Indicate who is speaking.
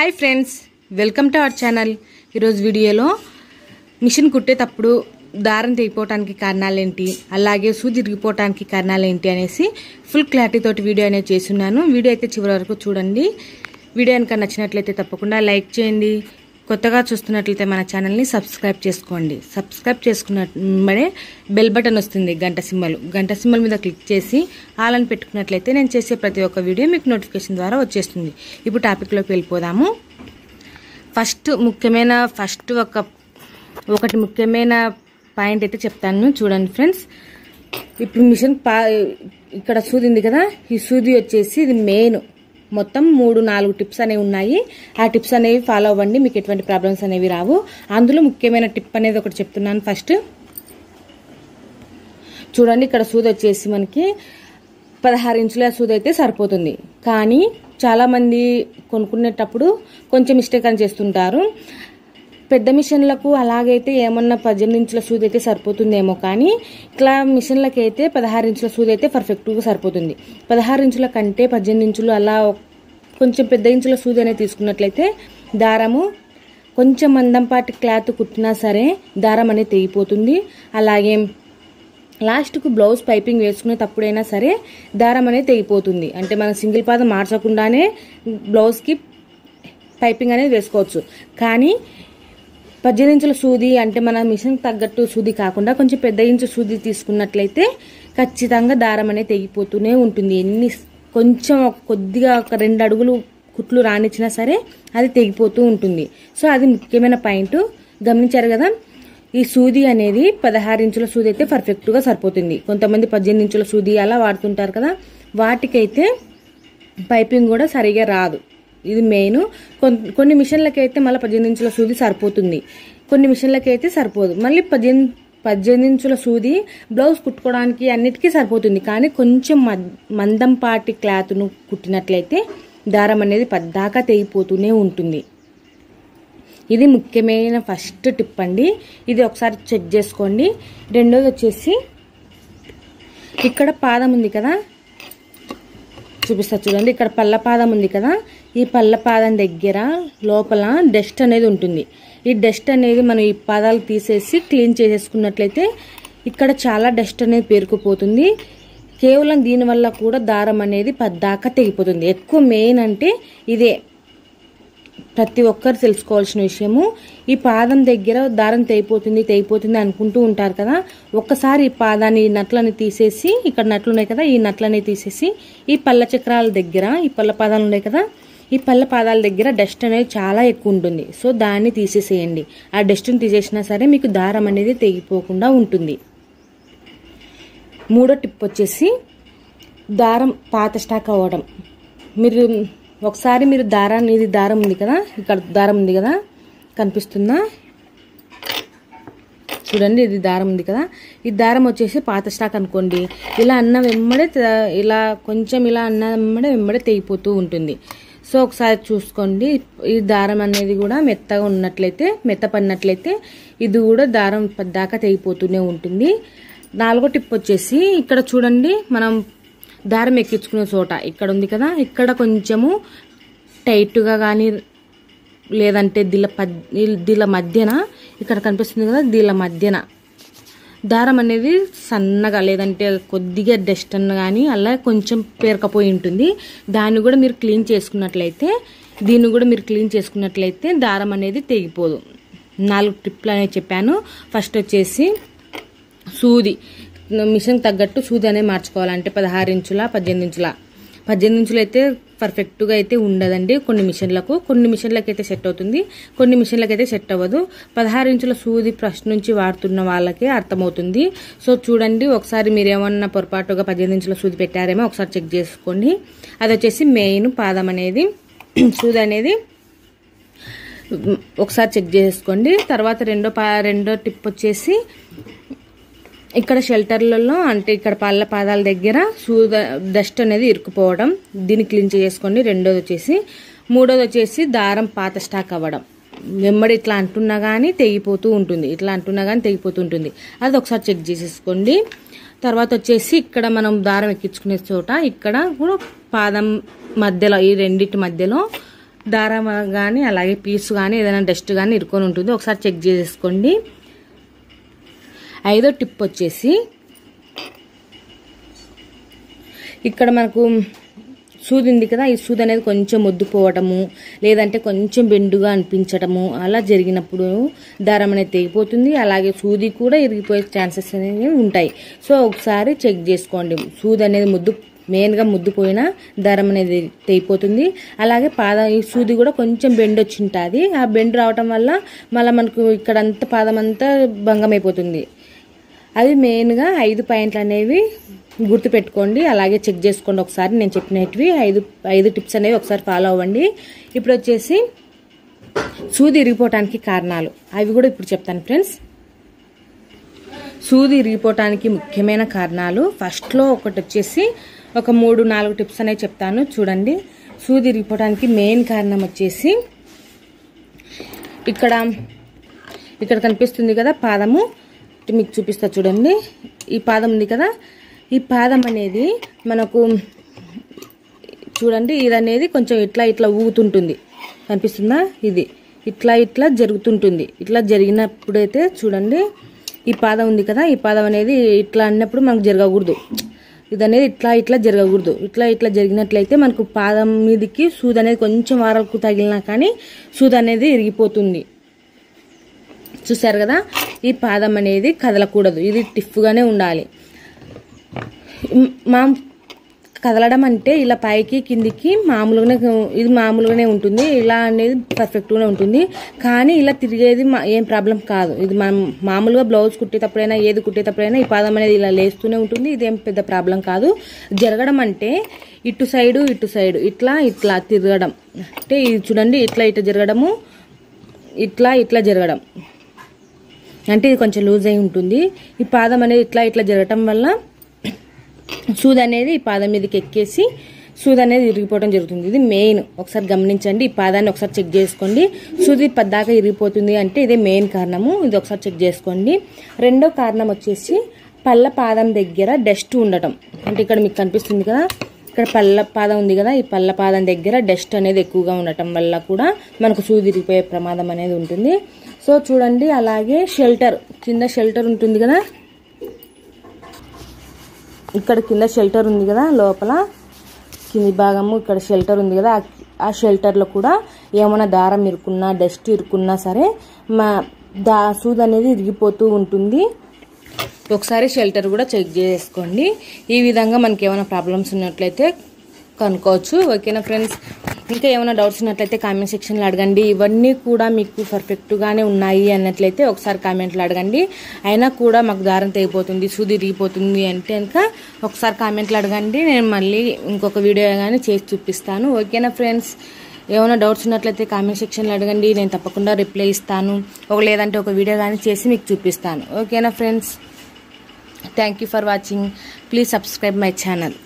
Speaker 1: hi friends welcome to our channel ఈరోజు వీడియోలో machine కుట్టేటప్పుడు దారం తెగిపోవటానికి కారణాలు ఏంటి అలాగే సూది ఇరిగిపోవటానికి కారణాలు ఏంటి అనేసి ఫుల్ క్లారిటీ తోటి వీడియో అనేది చేస్తున్నాను వీడియో అయితే చివరి వరకు చూడండి వీడియో కనుక నచ్చినట్లయితే తప్పకుండా లైక్ చేయండి కొత్తగా చూస్తున్నట్లయితే మన ఛానల్ని సబ్స్క్రైబ్ చేసుకోండి సబ్స్క్రైబ్ చేసుకున్నడే బెల్ బటన్ వస్తుంది గంట సింబల్ గంట సింబల్ మీద క్లిక్ చేసి ఆల్ అని పెట్టుకున్నట్లయితే నేను చేసే ప్రతి ఒక్క వీడియో మీకు నోటిఫికేషన్ ద్వారా వచ్చేస్తుంది ఇప్పుడు టాపిక్లోకి వెళ్ళిపోదాము ఫస్ట్ ముఖ్యమైన ఫస్ట్ ఒక ఒకటి ముఖ్యమైన పాయింట్ అయితే చెప్తాను చూడండి ఫ్రెండ్స్ ఇప్పుడు మిషన్ పా ఇక్కడ సూది ఉంది కదా ఈ సూది వచ్చేసి ఇది మెయిన్ మొత్తం మూడు నాలుగు టిప్స్ అనేవి ఉన్నాయి ఆ టిప్స్ అనేవి ఫాలో అవ్వండి మీకు ఎటువంటి ప్రాబ్లమ్స్ అనేవి రావు అందులో ముఖ్యమైన టిప్ అనేది ఒకటి చెప్తున్నాను ఫస్ట్ చూడండి ఇక్కడ సూది వచ్చేసి మనకి పదహారు ఇంచుల సూది అయితే సరిపోతుంది కానీ చాలామంది కొనుక్కునేటప్పుడు కొంచెం మిస్టేక్ అని చేస్తుంటారు పెద్ద మిషన్లకు అలాగైతే ఏమన్నా పద్దెనిమిది ఇంచుల సూది అయితే సరిపోతుందేమో కానీ ఇట్లా మిషన్లకి అయితే పదహారు ఇంచుల సూది అయితే పర్ఫెక్ట్గా సరిపోతుంది పదహారు ఇంచుల కంటే పద్దెనిమిది ఇంచులు అలా కొంచెం పెద్ద ఇంచుల సూది అనేది తీసుకున్నట్లయితే దారము కొంచెం మందంపాటి క్లాత్ కుట్టినా సరే దారం అనేది తెగిపోతుంది అలాగే లాస్ట్కు బ్లౌజ్ పైపింగ్ వేసుకునేటప్పుడైనా సరే దారం అనేది తెగిపోతుంది అంటే మనం సింగిల్ పాదం మార్చకుండానే బ్లౌజ్కి పైపింగ్ అనేది వేసుకోవచ్చు కానీ పద్దెనిమిది ఇంచుల సూది అంటే మన మిషన్ తగ్గట్టు సూది కాకుండా కొంచెం పెద్ద ఇంచు సూది తీసుకున్నట్లయితే ఖచ్చితంగా దారం అనేది తెగిపోతూనే ఉంటుంది ఎన్ని కొంచెం ఒక కొద్దిగా ఒక రెండు అడుగులు కుట్లు రానిచ్చినా సరే అది తెగిపోతూ ఉంటుంది సో అది ముఖ్యమైన పాయింట్ గమనించారు కదా ఈ సూది అనేది పదహారు ఇంచుల సూది అయితే పర్ఫెక్ట్గా సరిపోతుంది కొంతమంది పద్దెనిమిది ఇంచుల సూది అలా వాడుతుంటారు కదా వాటికైతే పైపింగ్ కూడా సరిగా రాదు ఇది మెయిన్ కొన్ని మిషన్లకి అయితే మళ్ళీ పద్దెనిమిది ఇంచుల సూది సరిపోతుంది కొన్ని మిషన్లకి అయితే సరిపోదు మళ్ళీ పద్దెనిమిది పద్దెనిమిది ఇంచుల సూది బ్లౌజ్ కుట్టుకోవడానికి అన్నిటికీ సరిపోతుంది కానీ కొంచెం మందంపాటి క్లాత్ను కుట్టినట్లయితే దారం అనేది పద్దాకా తెగిపోతూనే ఉంటుంది ఇది ముఖ్యమైన ఫస్ట్ టిప్ అండి ఇది ఒకసారి చెక్ చేసుకోండి రెండోది వచ్చేసి ఇక్కడ పాదం ఉంది కదా చూపిస్తా చూడండి ఇక్కడ పళ్ళ పాదం ఉంది కదా ఈ పళ్ళ పాదం దగ్గర లోపల డస్ట్ అనేది ఉంటుంది ఈ డస్ట్ అనేది మనం ఈ పాదాలు తీసేసి క్లీన్ చేసేసుకున్నట్లయితే ఇక్కడ చాలా డస్ట్ అనేది పేరుకుపోతుంది కేవలం దీనివల్ల కూడా దారం అనేది పద్దాకా తెగిపోతుంది ఎక్కువ మెయిన్ అంటే ఇదే ప్రతి ఒక్కరు తెలుసుకోవాల్సిన విషయము ఈ పాదం దగ్గర దారం తెగిపోతుంది తెగిపోతుంది అనుకుంటూ ఉంటారు కదా ఒక్కసారి ఈ పాదాన్ని ఈ నట్లని తీసేసి ఇక్కడ నట్లు ఉన్నాయి కదా ఈ నట్లని తీసేసి ఈ పళ్ళ చక్రాల దగ్గర ఈ పళ్ళ పాదాలు ఉన్నాయి కదా ఈ పళ్ళ పాదాల దగ్గర డస్ట్ అనేది చాలా ఎక్కువ ఉంటుంది సో దాన్ని తీసేసేయండి ఆ డస్ట్ని తీసేసినా సరే మీకు దారం అనేది తెగిపోకుండా ఉంటుంది మూడో టిప్ వచ్చేసి దారం పాత స్టాక్ అవ్వడం మీరు ఒకసారి మీరు దారాన్ని ఇది దారం ఉంది కదా ఇక్కడ దారం ఉంది కదా కనిపిస్తుందా చూడండి ఇది దారం ఉంది కదా ఈ దారం వచ్చేసి పాత స్టాక్ అనుకోండి ఇలా అన్న వెంబడే ఇలా కొంచెం ఇలా అన్న వెంబడే వెంబడే తెగిపోతూ ఉంటుంది సో ఒకసారి చూసుకోండి ఈ దారం అనేది కూడా మెత్తగా ఉన్నట్లయితే మెత్త పడినట్లయితే ఇది కూడా దారం దాకా తెగిపోతూనే ఉంటుంది నాలుగో టిప్ వచ్చేసి ఇక్కడ చూడండి మనం దారం ఎక్కించుకునే చోట ఇక్కడ ఉంది కదా ఇక్కడ కొంచెము టైట్గా కానీ లేదంటే దీళ్ళ పద్ దీళ్ళ మధ్యన ఇక్కడ కనిపిస్తుంది కదా దీళ్ళ మధ్యన దారం అనేది సన్నగా లేదంటే కొద్దిగా డస్ట్ అన్న కానీ అలా కొంచెం పేరకపోయి ఉంటుంది దాన్ని కూడా మీరు క్లీన్ చేసుకున్నట్లయితే దీన్ని కూడా మీరు క్లీన్ చేసుకున్నట్లయితే దారం అనేది తెగిపోదు నాలుగు ట్రిప్లు అనేది చెప్పాను ఫస్ట్ వచ్చేసి సూది మిషన్ తగ్గట్టు సూది అనేది మార్చుకోవాలంటే పదహారు ఇంచుల పద్దెనిమిది ఇంచుల పద్దెనిమిది ఇంచులు అయితే పర్ఫెక్ట్గా అయితే ఉండదండి కొన్ని మిషన్లకు కొన్ని మిషన్లకు అయితే సెట్ అవుతుంది కొన్ని మిషన్లకు అయితే సెట్ అవ్వదు పదహారు ఇంచుల సూది ఫస్ట్ నుంచి వాడుతున్న వాళ్ళకే అర్థమవుతుంది సో చూడండి ఒకసారి మీరు ఏమన్నా పొరపాటుగా పద్దెనిమిది ఇంచుల సూది పెట్టారేమో ఒకసారి చెక్ చేసుకోండి అది వచ్చేసి మెయిన్ పాదం అనేది సూది అనేది ఒకసారి చెక్ చేసుకోండి తర్వాత రెండో పా రెండో టిప్ వచ్చేసి ఇక్కడ షెల్టర్లలో అంటే ఇక్కడ పళ్ళ పాదాల దగ్గర సూద డస్ట్ అనేది ఇరుక్కుపోవడం దీన్ని క్లీన్ చేసుకోండి రెండోది వచ్చేసి మూడోది వచ్చేసి దారం పాత స్టాక్ అవ్వడం వెంబడి ఇట్లా అంటున్నా కానీ తెగిపోతూ ఉంటుంది ఇట్లా అంటున్నా కానీ తెగిపోతూ ఉంటుంది అది ఒకసారి చెక్ చేసేసుకోండి తర్వాత వచ్చేసి ఇక్కడ మనం దారం ఎక్కించుకునే చోట ఇక్కడ కూడా పాదం మధ్యలో ఈ రెండింటి మధ్యలో దారం కానీ అలాగే పీస్ కానీ ఏదైనా డస్ట్ కానీ ఇరుకొని ఉంటుంది ఒకసారి చెక్ చేసేసుకోండి ఐదో టిప్ వచ్చేసి ఇక్కడ మనకు సూది ఉంది కదా ఈ సూది అనేది కొంచెం మొద్దుపోవటము లేదంటే కొంచెం బెండుగా అనిపించటము అలా జరిగినప్పుడు దారం అనేది తెగిపోతుంది అలాగే సూది కూడా ఇరిగిపోయే ఛాన్సెస్ అనేవి ఉంటాయి సో ఒకసారి చెక్ చేసుకోండి సూది అనేది ముద్దు మెయిన్గా ముద్దుపోయినా దారం అనేది తెగిపోతుంది అలాగే పాదం ఈ సూది కూడా కొంచెం బెండ్ వచ్చి ఉంటుంది ఆ బెండ్ రావటం వల్ల మళ్ళీ మనకు ఇక్కడంతా పాదం అంతా భంగం అయిపోతుంది అవి మెయిన్గా ఐదు పాయింట్లు అనేవి గుర్తుపెట్టుకోండి అలాగే చెక్ చేసుకోండి ఒకసారి నేను చెప్పినవి ఐదు ఐదు టిప్స్ అనేవి ఒకసారి ఫాలో అవ్వండి ఇప్పుడు వచ్చేసి సూది ఇరిగిపోవటానికి కారణాలు అవి కూడా ఇప్పుడు చెప్తాను ఫ్రెండ్స్ సూది ఇరిగిపోవటానికి ముఖ్యమైన కారణాలు ఫస్ట్లో ఒకటి వచ్చేసి ఒక మూడు నాలుగు టిప్స్ అనేవి చెప్తాను చూడండి సూది ఇరిగిపోవడానికి మెయిన్ కారణం వచ్చేసి ఇక్కడ ఇక్కడ కనిపిస్తుంది కదా పాదము మీకు చూపిస్తా చూడండి ఈ పాదం ఉంది కదా ఈ పాదం అనేది మనకు చూడండి ఇది అనేది కొంచెం ఇట్లా ఇట్లా ఊగుతుంటుంది కనిపిస్తుందా ఇది ఇట్లా ఇట్లా జరుగుతుంటుంది ఇట్లా జరిగినప్పుడైతే చూడండి ఈ పాదం ఉంది కదా ఈ పాదం అనేది ఇట్లా అన్నప్పుడు మనకు జరగకూడదు ఇది అనేది ఇట్లా ఇట్లా జరగకూడదు ఇట్లా ఇట్లా జరిగినట్లయితే మనకు పాదం మీదకి సూది అనేది కొంచెం వారాలకు తగిలినా కానీ సూది అనేది ఇరిగిపోతుంది చూసారు కదా ఈ పాదం అనేది కదలకూడదు ఇది టిఫ్గానే ఉండాలి మా కదలడం అంటే ఇలా పైకి కిందికి మామూలుగానే ఇది మామూలుగానే ఉంటుంది ఇలా అనేది పర్ఫెక్ట్గానే ఉంటుంది కానీ ఇలా తిరిగేది మా- ఏం ప్రాబ్లం కాదు ఇది మనం మామూలుగా బ్లౌజ్ కుట్టేటప్పుడైనా ఏది కుట్టేటప్పుడైనా ఈ పాదం అనేది ఇలా లేస్తూనే ఉంటుంది ఇదేం పెద్ద ప్రాబ్లం కాదు జరగడం అంటే ఇటు సైడు ఇటు సైడు ఇట్లా ఇట్లా తిరగడం అంటే ఇది చూడండి ఇట్లా ఇట్లా జరగడము ఇట్లా ఇట్లా జరగడం అంటే ఇది కొంచెం లూజ్ అయి ఉంటుంది ఈ పాదం అనేది ఇట్లా ఇట్లా జరగటం వల్ల సూది అనేది ఈ పాదం మీదకి ఎక్కేసి సూది అనేది ఇరిగిపోవడం జరుగుతుంది ఇది మెయిన్ ఒకసారి గమనించండి ఈ పాదాన్ని ఒకసారి చెక్ చేసుకోండి సూది పద్దాక ఇరిగిపోతుంది అంటే ఇదే మెయిన్ కారణము ఇది ఒకసారి చెక్ చేసుకోండి రెండో కారణం వచ్చేసి పళ్ళ పాదం దగ్గర డస్ట్ ఉండటం అంటే ఇక్కడ మీకు కనిపిస్తుంది కదా ఇక్కడ పళ్ళ పాదం ఉంది కదా ఈ పళ్ళ పాదం దగ్గర డస్ట్ అనేది ఎక్కువగా ఉండటం వల్ల కూడా మనకు సూది ఇరిగిపోయే ప్రమాదం అనేది ఉంటుంది సో చూడండి అలాగే షెల్టర్ కింద షెల్టర్ ఉంటుంది కదా ఇక్కడ కింద షెల్టర్ ఉంది కదా లోపల కింది భాగము ఇక్కడ షెల్టర్ ఉంది కదా ఆ- ఆ షెల్టర్లో కూడా ఏమైనా దారం ఇరుకున్నా డస్ట్ ఇరుకున్నా సరే మా దా సూది అనేది ఇరిగిపోతూ ఉంటుంది ఒకసారి షెల్టర్ కూడా చెక్ చేసుకోండి ఈ విధంగా మనకి ఏమైనా ప్రాబ్లమ్స్ ఉన్నట్లయితే కనుక్కోవచ్చు ఓకేనా ఫ్రెండ్స్ ఇంకా ఏమైనా డౌట్స్ ఉన్నట్లయితే కామెంట్ సెక్షన్లో అడగండి ఇవన్నీ కూడా మీకు పర్ఫెక్ట్గానే ఉన్నాయి అన్నట్లయితే ఒకసారి కామెంట్లో అడగండి అయినా కూడా మాకు దారం తెగిపోతుంది సూది ఇరిగిపోతుంది అంటే కనుక ఒకసారి కామెంట్లో అడగండి నేను మళ్ళీ ఇంకొక వీడియో కానీ చేసి చూపిస్తాను ఓకేనా ఫ్రెండ్స్ ఏమైనా డౌట్స్ ఉన్నట్లయితే కామెంట్ సెక్షన్లో అడగండి నేను తప్పకుండా రిప్లై ఇస్తాను ఒక లేదంటే ఒక వీడియో కానీ చేసి మీకు చూపిస్తాను ఓకేనా friends thank you for watching please subscribe my channel